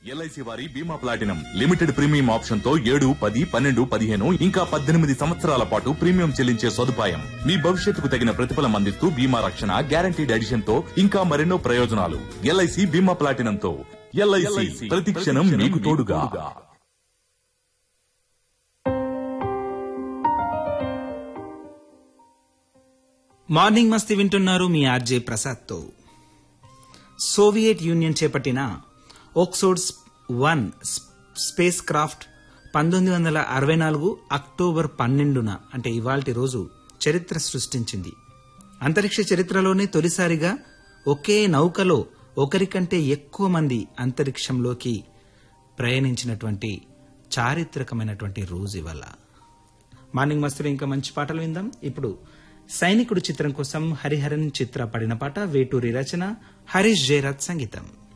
LIC వారి బీమా platinum limited premium option తో ఏడు పది పన్నెండు పదిహేను ఇంకా పద్దెనిమిది సంవత్సరాల పాటు ప్రీమియం చెల్లించే సదుపాయం మీ భవిష్యత్తుకు తగిన ప్రతిఫలం అందిస్తూ బీమా రక్షణ గ్యారంటీడ్ ఎడిషన్ తో ఇంకా మరెన్నో ప్రయోజనాలు ఎల్ఐసి బీమా ప్లాటినం తో ఎల్ఐసి ప్రతి క్షణం మీకు తోడుగా మార్నింగ్ మస్తి వింటున్నారు మీ ఆర్జే ప్రసాద్తో సోవియట్ యూనియన్ చేపట్టిన ఓక్సోడ్ వన్ స్పేస్ క్రాఫ్ట్ పంతొమ్మిది వందల అరవై నాలుగు అక్టోబర్ పన్నెండున అంటే ఇవాల్టి రోజు చరిత్ర సృష్టించింది అంతరిక్ష చరిత్రలోనే తొలిసారిగా ఒకే నౌకలో ఒకరికంటే ఎక్కువ మంది అంతరిక్షంలోకి ప్రయాణించినటువంటి చారిత్రకమైనటువంటి రోజు ఇవాళ మార్నింగ్ మస్తులో ఇంకా మంచి పాటలు విందాం ఇప్పుడు సైనికుడు చిత్రం కోసం హరిహరన్ చిత్ర పడిన పాట వేటూరి రచన హరీష్ జయరాజ్ సంగీతం